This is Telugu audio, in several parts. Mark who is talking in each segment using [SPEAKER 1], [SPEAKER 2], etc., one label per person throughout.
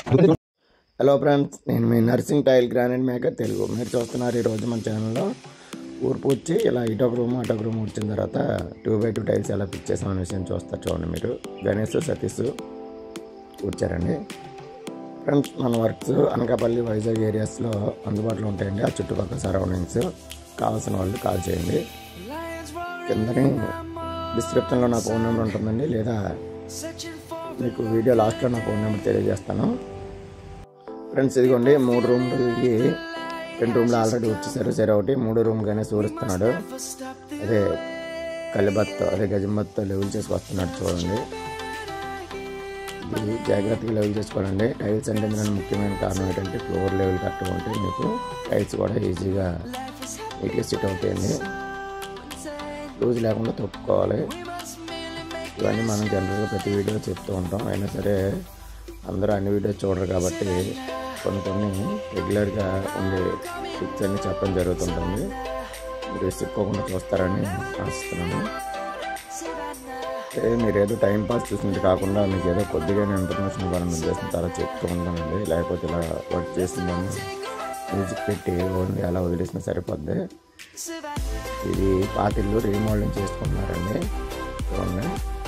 [SPEAKER 1] హలో ఫ్రెండ్స్ నేను మీ Narsing tile granite maker Telugu మీరు చూస్తున్నారు ఈరోజు మన ఛానల్లో ఊర్పు వచ్చి ఇలా ఇటొక రూమ్ అటొక రూమ్ వచ్చిన తర్వాత టూ బై టూ టైల్స్ ఎలా ఫిక్స్ చేసాం అనే విషయం చూస్తారు చూడండి మీరు గణేష్ సతీష్ వచ్చారండి ఫ్రెండ్స్ మన వర్క్స్ అనకాపల్లి వైజాగ్ ఏరియాస్లో అందుబాటులో ఉంటాయండి ఆ చుట్టుపక్కల సరౌండింగ్స్ కావాల్సిన వాళ్ళు కాల్ చేయండి కిందని డిస్క్రిప్షన్లో నా ఫోన్ నెంబర్ ఉంటుందండి లేదా మీకు వీడియో లాస్ట్లో నా ఫోన్ నెంబర్ తెలియజేస్తాను ఫ్రెండ్స్ ఇదిగోండి మూడు రూమ్లకి రెండు రూమ్లు ఆల్రెడీ వచ్చేసారు సరే ఒకటి మూడో రూమ్ కానీ సూరిస్తున్నాడు అదే కలిబత్తో అదే గజంబత్తో లెవెల్ చేసుకొస్తున్నాడు చూడండి ఇది జాగ్రత్తగా లెవెల్ చేసుకోవాలండి టైల్స్ అంటే దాని ముఖ్యమైన కారణం ఏంటంటే ఫ్లోర్ లెవెల్ కరెక్ట్గా ఉంటే మీకు టైల్స్ కూడా ఈజీగా నీట్గా సిట్ అవుతాయండి లూజ్ లేకుండా తొక్కుకోవాలి ఇవన్నీ మనం జనరల్గా ప్రతి వీడియో చెప్తూ ఉంటాం అయినా సరే అందరూ అన్ని వీడియోస్ చూడరు కాబట్టి కొన్ని కొన్ని రెగ్యులర్గా ఉండే టిప్స్ అన్ని చెప్పడం జరుగుతుంటుంది మీరు విసుక్కోకుండా చూస్తారని ఆశిస్తున్నాను అంటే మీరు ఏదో టైం పాస్ చూసినట్టు కాకుండా మీకు ఏదో కొద్దిగా ఇన్ఫర్మేషన్ ఇవ్వాలని ఉద్దేశం చాలా చెప్తూ ఉంటానండి లేకపోతే ఇలా వర్క్ చేసిందని మ్యూజిక్ పెట్టి ఓన్లీ అలా వదిలేసినా సరిపోద్ది ఇది పాతిళ్ళు రీమోడలింగ్ చేసుకుంటున్నారండి చూడండి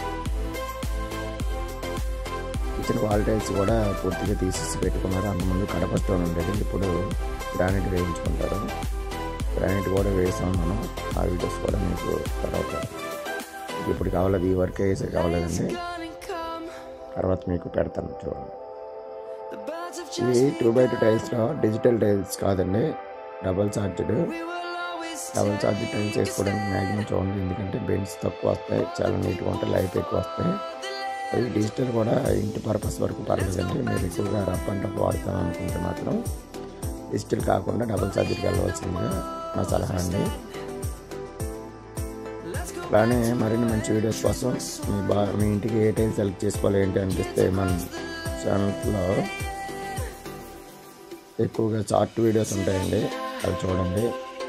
[SPEAKER 1] కిచెన్ వాల్ టైల్స్ కూడా పూర్తిగా తీసేసి పెట్టుకున్నారు అంతకుముందు కడప స్టోన్ ఉండేది ఇప్పుడు గ్రానైట్ వేయించుకుంటారు గ్రానైట్ కూడా వేసాం మనం ఆ వీడియోస్ కూడా మీకు తర్వాత ఇప్పుడు కావాలది ఈ వర్క్ వేసే కావాలండి తర్వాత మీకు పెడతాను చూడండి ఇవి టూ బై టూ టైల్స్లో డిజిటల్ టైల్స్ కాదండి double charged double charge tiles వేసుకోవడానికి మ్యాక్సిమం చూడండి ఎందుకంటే బెండ్స్ తక్కువ వస్తాయి చాలా నీట్గా ఉంటాయి లైట్ ఎక్కువ వస్తాయి అది డిజిటల్ కూడా ఇంటి పర్పస్ వరకు పర్లేదండి మీరు ఎక్కువగా రఫ్ అండ్ టఫ్ వాడతాను అనుకుంటే మాత్రం డిజిటల్ కాకుండా డబుల్ ఛార్జర్కి వెళ్ళవలసిందిగా నా సలహా అండి అలానే మరిన్ని మంచి వీడియోస్ కోసం మీ బా మీ ఇంటికి ఏ టైం సెలెక్ట్ చేసుకోవాలి ఏంటి అనిపిస్తే మన ఛానల్లో ఎక్కువగా షార్ట్ వీడియోస్ ఉంటాయండి అవి చూడండి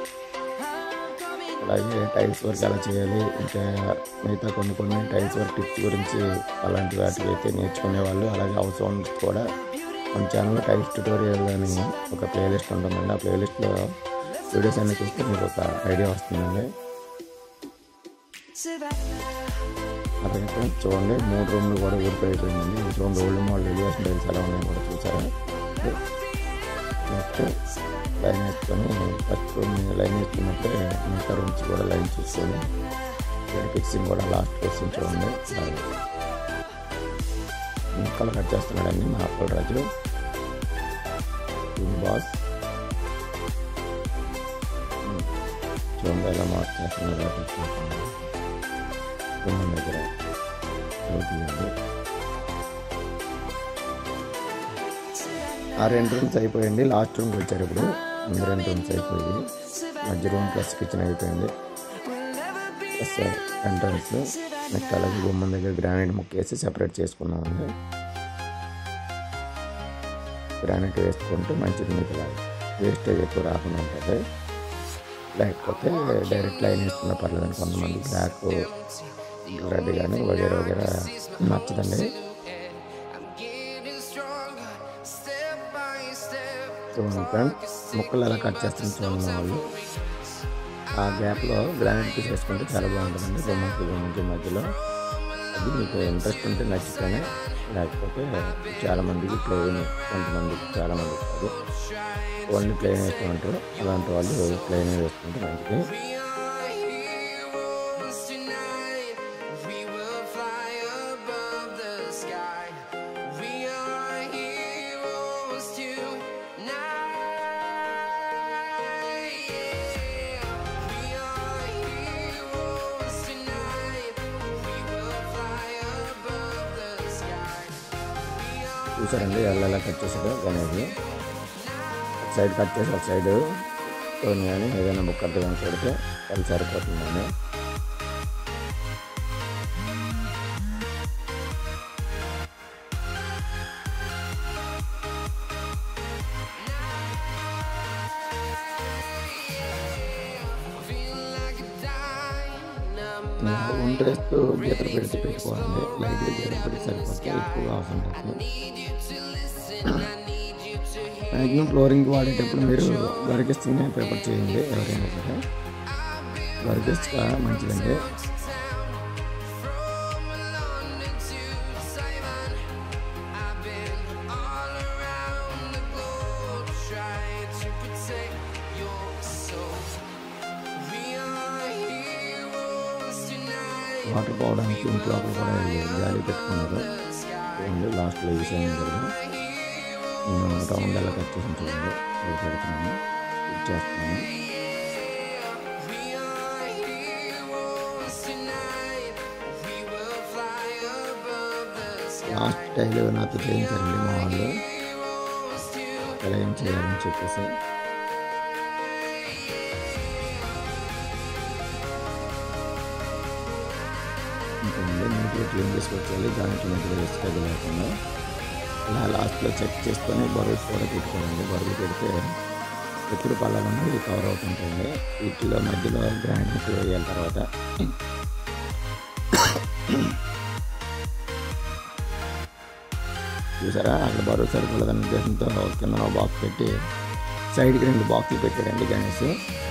[SPEAKER 1] అలాగే టైల్స్ వర్క్ ఎలా చేయాలి ఇంకా మిగతా కొన్ని కొన్ని టైల్స్ వర్క్ టిప్స్ గురించి అలాంటి వాటికి అయితే నేర్చుకునే వాళ్ళు అలాగే హౌస్ ఓనర్స్ కూడా మన ఛానల్లో టైల్స్ ట్యూటోరియల్ అని ఒక ప్లేలిస్ట్ ఉంటుందండి ఆ ప్లేలిస్ట్లో వీడియోస్ అన్ని చూస్తే మీకు ఒక ఐడియా వస్తుందండి అలాగే ఫ్రెండ్స్ చూడండి మూడు రూమ్లు కూడా ఊడిపోయిపోయిందండి చూడండి ఓల్డ్ మోడల్ ఎలివేషన్ టైల్స్ ఎలా ఉన్నాయో కూడా చూసారా నెక్స్ట్ లైన్ వేసుకొని ఫస్ట్ రూమ్ లైన్ వేసుకున్నట్టే మిగతా రూమ్స్ కూడా లైన్ చూసుకొని ఫిక్సింగ్ కూడా లాస్ట్ క్వశ్చన్ చూడండి ముక్కలు కట్ చేస్తున్నాడండి మా అప్పుడు రాజు బాస్ చూడండి ఎలా మార్క్ చేస్తున్నాడు గుమ్మం దగ్గర చూపించండి ఆ రెండు రూమ్స్ అయిపోయింది లాస్ట్ రూమ్కి వచ్చారు ఇప్పుడు ముందు రెండు రూమ్స్ అయిపోయింది మధ్య రూమ్ ప్లస్ కిచెన్ అయిపోయింది ప్లస్ ఎంట్రన్స్ నెక్స్ట్ అలాగే గుమ్మం దగ్గర గ్రానైట్ ముక్క వేసి సెపరేట్ చేసుకున్నామండి గ్రానైట్ వేసుకుంటే మంచిది మీకు వేస్టేజ్ ఎక్కువ రాకుండా ఉంటుంది లేకపోతే డైరెక్ట్ లైన్ వేసుకున్న పర్లేదండి కొంతమంది బ్లాక్ రెడ్ కానీ వగేరా వగేరా నచ్చదండి చూడండి ఫ్రెండ్స్ ముక్కలు ఎలా కట్ చేస్తుంది చూడండి వాళ్ళు ఆ గ్యాప్లో గ్రానైట్ పీస్ వేసుకుంటే చాలా బాగుంటుందండి గుమ్మకి గుమ్మకి మధ్యలో అది మీకు ఇంట్రెస్ట్ ఉంటే నచ్చితేనే లేకపోతే చాలామందికి ప్లెయిన్ కొంతమందికి చాలామంది కాదు ఓన్లీ ప్లెయిన్ వేసుకుంటారు అలాంటి వాళ్ళు ప్లెయిన్ వేసుకుంటే మంచిది చూసారండి వాళ్ళు ఎలా కట్ చేసాడో అనేది ఒక సైడ్ కట్ చేసి ఒక సైడ్ కొన్ని కానీ ఏదైనా బుక్ అర్థం పెడితే అది సరిపోతుందండి ఇంట్రెస్ట్ గీతలు పెడితే పెట్టుకోవాలండి లైట్గా గీతలు పెడితే సరిపోతే ఎక్కువ అవసరం పడుతుంది మ్యాక్సిమం ఫ్లోరింగ్ వాడేటప్పుడు మీరు గరికిస్తూనే పేపర్ చేయండి ఎవరైనా సరే గరికిస్తా మంచిదండి వాటర్ పోవడానికి ఇంట్లో కూడా గాలి పెట్టుకున్నారు చూడండి లాస్ట్లో ఈ సైన్ జరిగి నేను రౌండ్ ఎలా కట్ చేసి చూడండి ఇది పెడుతున్నాను ఇది చేస్తున్నాను లాస్ట్ టైల్ నాతో చేయించారండి మా వాళ్ళు ఎలా ఏం చేయాలని చెప్పేసి ఇంకండి నీట్గా క్లీన్ చేసుకొచ్చాలి దాంట్లో నీట్గా వేస్ట్ అది లేకుండా ఇలా లాస్ట్లో చెక్ చేసుకొని బరువు కూడా పెట్టుకోవాలండి బరువు పెడితే ఎప్పుడు పళ్ళాలన్నా ఇవి కవర్ అవుతుంటాయండి వీటిలో మధ్యలో గ్రాండ్ వేయాలి తర్వాత చూసారా అక్కడ బరువు సరిపోలేదన్న ఉద్దేశంతో కింద బాక్స్ పెట్టి సైడ్కి రెండు బాక్సులు పెట్టాడండి గణేష్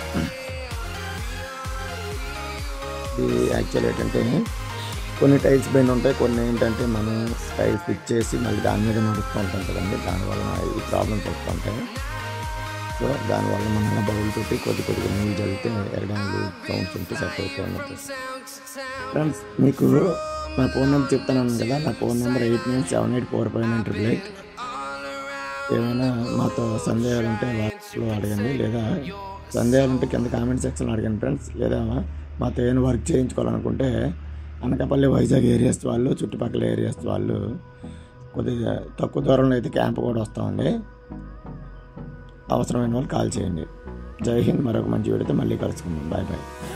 [SPEAKER 1] ఇది యాక్చువల్ ఏంటంటే కొన్ని టైల్స్ పైన ఉంటాయి కొన్ని ఏంటంటే మనం టైల్స్ ఫిట్ చేసి మళ్ళీ దాని మీద నడుస్తూ ఉంటాం కదండి దానివల్ల ఈ ప్రాబ్లమ్స్ వస్తూ ఉంటాయి సో దానివల్ల మనం అలా బౌల్ పెట్టి కొద్ది కొద్దిగా నీళ్ళు చల్లితే ఎరడానికి సౌండ్స్ ఉంటే సరిపోతాయి ఫ్రెండ్స్ మీకు నా ఫోన్ నెంబర్ చెప్తాను కదా నా phone number eight nine seven eight four five nine triple eight ఏమైనా మాతో సందేహాలు ఉంటే వాట్సాప్లో అడగండి లేదా సందేహాలు ఉంటే కింద కామెంట్ సెక్షన్లో అడగండి ఫ్రెండ్స్ లేదా మాతో ఏమైనా వర్క్ చేయించుకోవాలనుకుంటే అనకాపల్లి వైజాగ్ ఏరియాస్ వాళ్ళు చుట్టుపక్కల ఏరియాస్ వాళ్ళు కొద్దిగా తక్కువ దూరంలో అయితే క్యాంప్ కూడా వస్తామండి అవసరమైన వాళ్ళు కాల్ చేయండి జై హింద్ మరొక మంచి వీడియోతో మళ్ళీ కలుసుకుందాం బాయ్ బాయ్